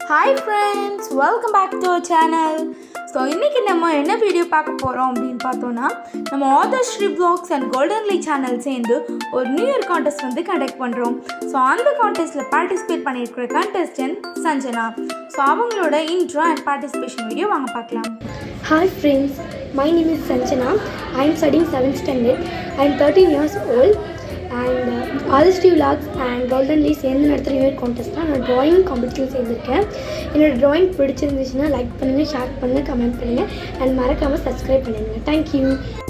Hi friends welcome back to our channel so இன்றைக்கி நம்ம என்ன வீடியோ பார்க்க போகிறோம் அப்படின்னு பார்த்தோன்னா நம்ம Aadhar Sri vlogs and golden league channel சேர்ந்து ஒரு நியூ இயர் கான்டெஸ்ட் வந்து கண்டக்ட் பண்ணுறோம் ஸோ அந்த கான்டெஸ்ட்டில் பார்ட்டிசிபேட் பண்ணியிருக்கிற கண்டெஸ்டன்ட் சஞ்சனா ஸோ அவங்களோட இன்ட்ரோ அண்ட் பார்ட்டிசிபேஷன் வீடியோ வாங்க பார்க்கலாம் Hi friends, my name is Sanjana. I am studying 7th standard. I am 13 years old and uh, Adishti Vlogs and Golden Lee சேர்ந்து நடத்துகிற unit கான்டெஸ்ட்டில் நான் drawing competition சேர்ந்துருக்கேன் என்னோட drawing பிடிச்சிருந்துச்சுன்னா like பண்ணுங்கள் share பண்ணுங்கள் comment பண்ணுங்கள் அண்ட் மறக்காமல் சப்ஸ்கிரைப் பண்ணுங்கள் தேங்க்யூ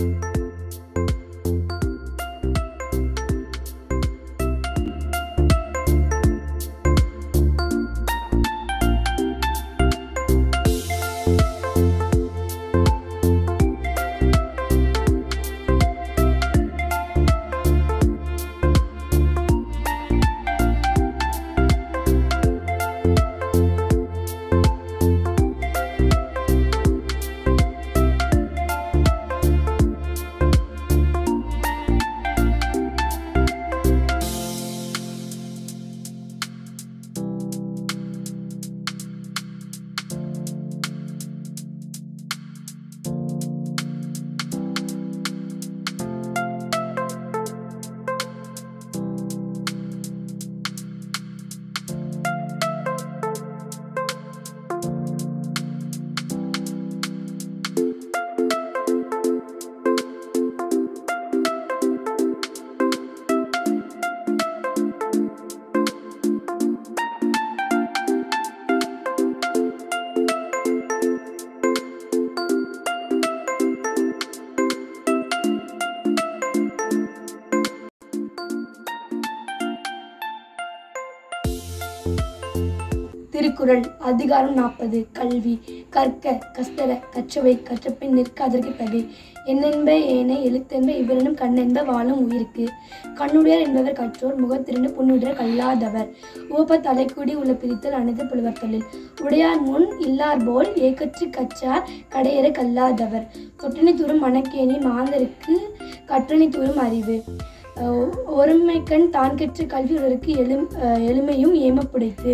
திருக்குறள் அதிகாரம் நாற்பது கல்வி கற்க கஸ்தர கற்றவை கற்றபின் நிற்க அதற்கு தகை என்னென்ப ஏனை எழுத்தென்ப இவரினும் கண்ணென்ப வாழும் உயிருக்கு கண்ணுடையார் என்பவர் கற்றோர் முகத்திருண்டு புண்ணுடர் கல்லாதவர் ஊப்ப தலைக்குடி உள்ள பிரித்தல் அனைத்து புலவர்களில் உடையார் முன் இல்லார் போல் ஏக்கற்று கச்சார் கடையற கல்லாதவர் தொட்டனை தூரும் மணக்கேணி மாந்தருக்கு கற்றனை தூரும் அறிவு அஹ் ஒருமைக்கண் தான் கற்ற கல்வி ஒருவருக்கு எழும் அஹ் எளிமையும் ஏமப்புடைத்து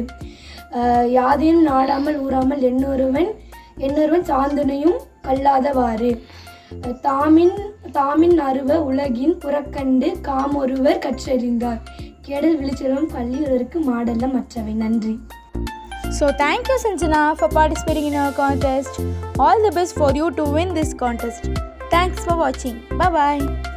அஹ் யாதேனும் நாடாமல் ஊறாமல் எண்ணொருவன் எண்ணொருவன் சாந்தனையும் கல்லாதவாறு அஹ் தாமின் தாமின் அருவ உலகின் புறக்கண்டு காமொருவர் கற்றறிந்தார் கேடல் விழிச்செல்வம் கல்வி ஒருவருக்கு மாடல்ல மற்றவை நன்றி So thank you Sanjana for participating in our contest. All the best for you to win this contest. Thanks for watching. Bye bye.